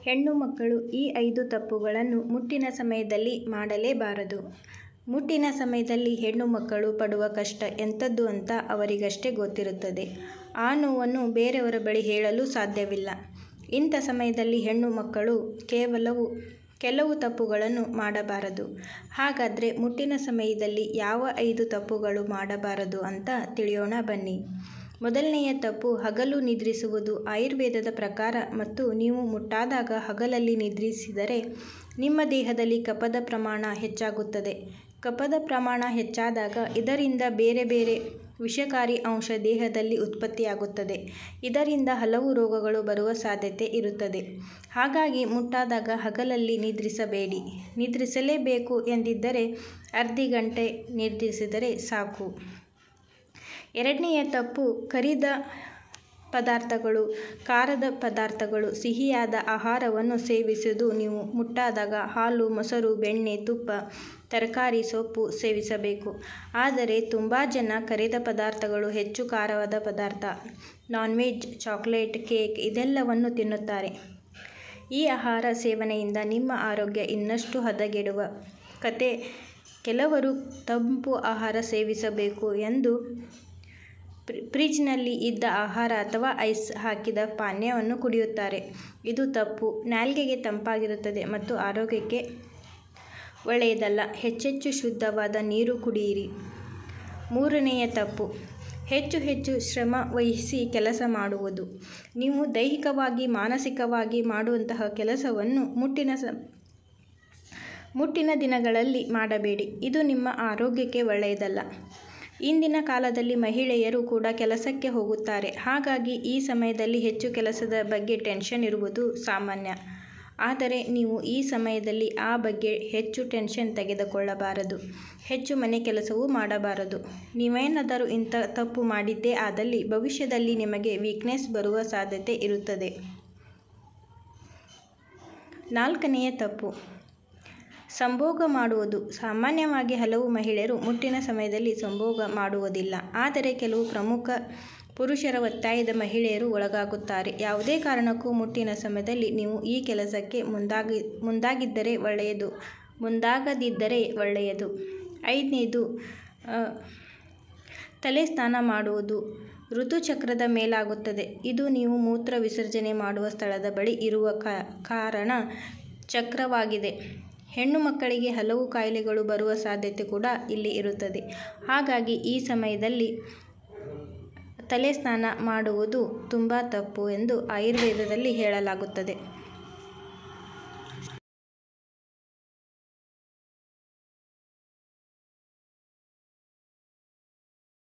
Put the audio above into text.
ಹೆಣ್ಣು ಮಕ್ಕಳು ಈ ಐದು ತಪ್ಪುಗಳನ್ನು ಮುಟ್ಟಿನ ಸಮಯದಲ್ಲಿ ಮಾಡಲೇಬಾರದು. ಮುಟ್ಟಿನ ಸಮಯದಲ್ಲಿ ಹೆಣ್ಣು ಮಕ್ಕಳು ಪಡುವ ಕಷ್ಟ ಎಂಥದ್ದು ಅಂತ ಅವರಿಗಷ್ಟೇ ಗೊತ್ತಿರುತ್ತದೆ. ಆ ನೋವನ್ನು ಬೇರೆಯವರ ಬಳಿ ಹೇಳಲು ಸಾಧ್ಯವಿಲ್ಲ. ಇಂಥ ಸಮಯದಲ್ಲಿ ಹೆಣ್ಣು ಮಕ್ಕಳು ಕೆಲವು ತಪ್ಪುಗಳನ್ನು ಮಾಡಬಾರದು. ಹಾಗಾದ್ರೆ ಮುಟ್ಟಿನ ಸಮಯದಲ್ಲಿ ಯಾವ ಐದು ತಪ್ಪುಗಳು ಮಾಡಬಾರದು ಅಂತ ತಿಳಿಯೋಣ ಬನ್ನಿ. ಮೊದಲನೆಯ ತಪ್ಪು ಹಗಲು ನಿದ್ರಿಸುವುದು. ಆಯುರ್ವೇದದ ಪ್ರಕಾರ ಮತ್ತು ನೀವು ಮುಟ್ಟಾದಾಗ ಹಗಲಲ್ಲಿ ನಿದ್ರಿಸಿದರೆ ನಿಮ್ಮ ದೇಹದಲ್ಲಿ ಕಫದ ಪ್ರಮಾಣ ಹೆಚ್ಚಾಗುತ್ತದೆ. ಕಫದ ಪ್ರಮಾಣ ಹೆಚ್ಚಾದಾಗ ಇದರಿಂದ ಬೇರೆ ಬೇರೆ ವಿಷಕಾರಿ ಅಂಶ ದೇಹದಲ್ಲಿ ಉತ್ಪತ್ತಿಯಾಗುತ್ತದೆ. ಇದರಿಂದ ಹಲವು ರೋಗಗಳು ಬರುವ ಸಾಧ್ಯತೆ ಇರುತ್ತದೆ. ಹಾಗಾಗಿ ಮುಟ್ಟಾದಾಗ ಹಗಲಲ್ಲಿ ನಿದ್ರಿಸಬೇಡಿ. ನಿದ್ರಿಸಲೇಬೇಕು ಎಂದಿದ್ದರೆ ಅರ್ಧಗಂಟೆ ನಿದ್ರಿಸಿದರೆ ಸಾಕು. ಎರಡನೆಯ ತಪ್ಪು ಕರಿದ ಪದಾರ್ಥಗಳು, ಖಾರದ ಪದಾರ್ಥಗಳು, ಸಿಹಿಯಾದ ಆಹಾರವನ್ನು ಸೇವಿಸುವುದು. ನೀವು ಮುಟ್ಟಾದಾಗ ಹಾಲು, ಮೊಸರು, ಬೆಣ್ಣೆ, ತುಪ್ಪ, ತರಕಾರಿ, ಸೊಪ್ಪು ಸೇವಿಸಬೇಕು. ಆದರೆ ತುಂಬಾ ಜನ ಕರಿದ ಪದಾರ್ಥಗಳು, ಹೆಚ್ಚು ಖಾರವಾದ ಪದಾರ್ಥ, ನಾನ್ವೆಜ್, ಚಾಕೊಲೇಟ್, ಕೇಕ್ ಇದೆಲ್ಲವನ್ನೂ ತಿನ್ನುತ್ತಾರೆ. ಈ ಆಹಾರ ಸೇವನೆಯಿಂದ ನಿಮ್ಮ ಆರೋಗ್ಯ ಇನ್ನಷ್ಟು ಹದಗೆಡುವ ಕತೆ. ಕೆಲವರು ತಂಪು ಆಹಾರ ಸೇವಿಸಬೇಕು ಎಂದು ಫ್ರಿಜ್ನಲ್ಲಿ ಇದ್ದ ಆಹಾರ ಅಥವಾ ಐಸ್ ಹಾಕಿದ ಪಾನೀಯವನ್ನು ಕುಡಿಯುತ್ತಾರೆ. ಇದು ತಪ್ಪು. ನಾಲಿಗೆಗೆ ತಂಪಾಗಿರುತ್ತದೆ ಮತ್ತು ಆರೋಗ್ಯಕ್ಕೆ ಒಳ್ಳೆಯದಲ್ಲ. ಹೆಚ್ಚೆಚ್ಚು ಶುದ್ಧವಾದ ನೀರು ಕುಡಿಯಿರಿ. ಮೂರನೆಯ ತಪ್ಪು ಹೆಚ್ಚು ಹೆಚ್ಚು ಶ್ರಮವಹಿಸಿ ಕೆಲಸ ಮಾಡುವುದು. ನೀವು ದೈಹಿಕವಾಗಿ, ಮಾನಸಿಕವಾಗಿ ಮಾಡುವಂತಹ ಕೆಲಸವನ್ನು ಮುಟ್ಟಿನ ದಿನಗಳಲ್ಲಿ ಮಾಡಬೇಡಿ. ಇದು ನಿಮ್ಮ ಆರೋಗ್ಯಕ್ಕೆ ಒಳ್ಳೆಯದಲ್ಲ. ಇಂದಿನ ಕಾಲದಲ್ಲಿ ಮಹಿಳೆಯರು ಕೂಡ ಕೆಲಸಕ್ಕೆ ಹೋಗುತ್ತಾರೆ. ಹಾಗಾಗಿ ಈ ಸಮಯದಲ್ಲಿ ಹೆಚ್ಚು ಕೆಲಸದ ಬಗ್ಗೆ ಟೆನ್ಷನ್ ಇರುವುದು ಸಾಮಾನ್ಯ. ಆದರೆ ನೀವು ಈ ಸಮಯದಲ್ಲಿ ಆ ಬಗ್ಗೆ ಹೆಚ್ಚು ಟೆನ್ಷನ್ ತೆಗೆದುಕೊಳ್ಳಬಾರದು. ಹೆಚ್ಚು ಮನೆ ಕೆಲಸವೂ ಮಾಡಬಾರದು. ನೀವೇನಾದರೂ ಇಂಥ ತಪ್ಪು ಮಾಡಿದ್ದೇ ಆದಲ್ಲಿ ಭವಿಷ್ಯದಲ್ಲಿ ನಿಮಗೆ ವೀಕ್ನೆಸ್ ಬರುವ ಸಾಧ್ಯತೆ ಇರುತ್ತದೆ. ನಾಲ್ಕನೆಯ ತಪ್ಪು ಸಂಭೋಗ ಮಾಡುವುದು. ಸಾಮಾನ್ಯವಾಗಿ ಹಲವು ಮಹಿಳೆಯರು ಮುಟ್ಟಿನ ಸಮಯದಲ್ಲಿ ಸಂಭೋಗ ಮಾಡುವುದಿಲ್ಲ. ಆದರೆ ಕೆಲವು ಪ್ರಮುಖ ಪುರುಷರ ಒತ್ತಾಯದ ಮಹಿಳೆಯರು ಒಳಗಾಗುತ್ತಾರೆ. ಯಾವುದೇ ಕಾರಣಕ್ಕೂ ಮುಟ್ಟಿನ ಸಮಯದಲ್ಲಿ ನೀವು ಈ ಕೆಲಸಕ್ಕೆ ಮುಂದಾಗದಿದ್ದರೆ ಒಳ್ಳೆಯದು. ಐದನೇದು ತಲೆ ಸ್ನಾನ ಮಾಡುವುದು ಋತುಚಕ್ರದ ಮೇಲಾಗುತ್ತದೆ. ಇದು ನೀವು ಮೂತ್ರ ವಿಸರ್ಜನೆ ಮಾಡುವ ಸ್ಥಳದ ಬಳಿ ಇರುವ ಕಾರಣ ಚಕ್ರವಾಗಿದೆ. ಹೆಣ್ಣು ಮಕ್ಕಳಿಗೆ ಹಲವು ಕಾಯಿಲೆಗಳು ಬರುವ ಸಾಧ್ಯತೆ ಕೂಡ ಇಲ್ಲಿ ಇರುತ್ತದೆ. ಹಾಗಾಗಿ ಈ ಸಮಯದಲ್ಲಿ ತಲೆ ಸ್ನಾನ ಮಾಡುವುದು ತುಂಬಾ ತಪ್ಪು ಎಂದು ಆಯುರ್ವೇದದಲ್ಲಿ ಹೇಳಲಾಗುತ್ತದೆ.